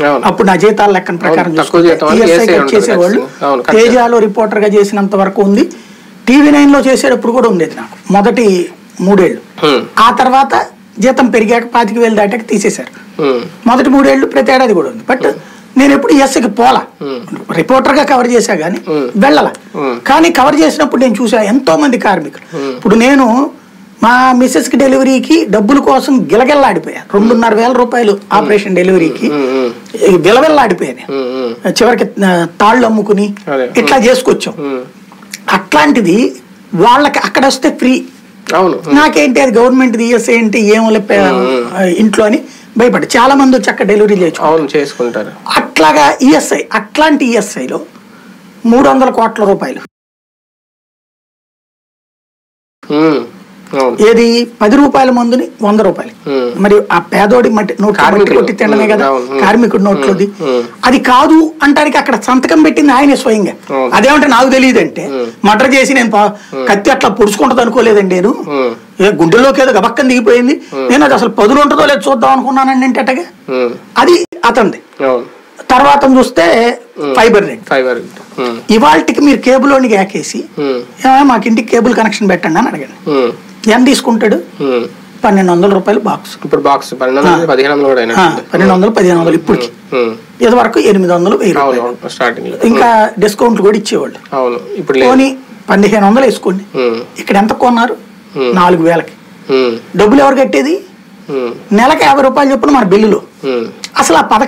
అవును. అప్పుడు నా జీతాల లెక్కన ప్రకారం అవును, తక్కువ చూసుకుంటే జీతం వాళ్ళకి ESI ESI కట్ ఉంటుంది చేసేవాళ్ళు ఖచ్చితంగా. అవును, కరెక్ట్. తేజాలో రిపోర్టర్ గా చేసినంత వరకు ఉంది టీవీ నైన్ లో చేసేటప్పుడు కూడా ఉండేది నాకు మొదటి మూడేళ్లు హ్మ్. ఆ తర్వాత జీతం పెరిగాక పాతిక వేలు దాటాక తీసేశారు హ్మ్. మొదటి మూడేళ్లు ప్రతి ఏడాది కూడా ఉంది బట్ నేను ఎప్పుడు ఎస్కి పోలా రిపోర్టర్ గా కవర్ చేశా గానీ వెళ్ళాల కానీ కవర్ చేసినప్పుడు నేను చూసా ఎంతో మంది కార్మికులు ఇప్పుడు నేను మా మిస్సెస్ కి డెలివరీకి డబ్బుల కోసం గిలగిల్లాడిపోయా రెండున్నర వేల రూపాయలు ఆపరేషన్ డెలివరీకి విలవిల్లాడిపోయాను హ్మ్. హ్మ్. చివరికి ఆ, తాళ్ళు అమ్ముకుని అదే. ఇట్లా చేసుకొచ్చాం హ్మ్. అట్లాంటిది వాళ్ళకి అక్కడ వస్తే ఫ్రీ అవును నాకేంటి అది గవర్నమెంట్ ఈఎస్ఐ ఏంటి ఏమో ఇంట్లో అని భయపడి చాలా మంది వచ్చి అక్కడ డెలివరీ చేయొచ్చు అవును చేసుకుంటారు అట్లాగా ఈఎస్ఐ అట్లాంటి ఈఎస్ఐలో మూడు వందల కోట్ల రూపాయలు హ్మ్. అవును ఏది పది రూపాయల మందుని వంద రూపాయలు Hmm. మరి ఆ పేదోడి మట్టి నోట్ మట్టి కార్మికులు. కొట్టి తినడమే కదా Hmm, అవును. కార్మికుడి నోట్లోది Hmm. అది కాదు అంటానికి అక్కడ సంతకం పెట్టింది ఆయనే స్వయంగా అవును. అదేమంటే నాకు తెలియదు అంటే మర్డర్ చేసి నేను పా- కత్తి అట్లా పొడుచుకుంటది అనుకోలేదండి నేను హ్మ్. ఏ గుండెలోకి ఏదో గబక్కని దిగిపోయింది నేను అది అసలు పదులు ఉంటుందో లేదో చూద్దాం అనుకున్నానండి అంటే అట్టగా హ్మ్. అది అతంది అవును తర్వాత చూస్తే ఫైబర్ నెట్ ఫైబర్ హ్మ్. ఇవాళకి మీరు కేబుల్ వాడికి యాకేసి హ్మ్. ఏమో మాకు ఇంటికి కేబుల్ కనెక్షన్ పెట్టండి అని అడిగాను హ్మ్. ఎంత తీసుకుంటాడు హ్మ్. పన్నెండు వందల రూపాయలు బాక్స్ ఇప్పుడు బాక్స్ పన్నెండు వందలు పదిహేను వందలు కూడా అయినట్టుంది పన్నెండు వందలు పదిహేను వందలు ఇప్పటికి హ్మ్. ఇది వరకు ఎనిమిది వందలు వెయ్యి అవును రూపాయలు అవును స్టార్టింగ్ లో ఇంకా డిస్కౌంట్లు కూడా ఇచ్చేవాళ్ళు అవును ఇప్పుడు లేదు పోనీ పదిహేను వందలు వేసుకోండి హ్మ్. ఇక్కడ ఎంత కొన్నారు Hmm. నాలుగు వేలకి హ్మ్. డబ్బులు ఎవరు కట్టేది హ్మ్. నెలకు యాభై రూపాయలు చొప్పున మన బిల్లులో హ్మ్. అసలు ఆ పథకం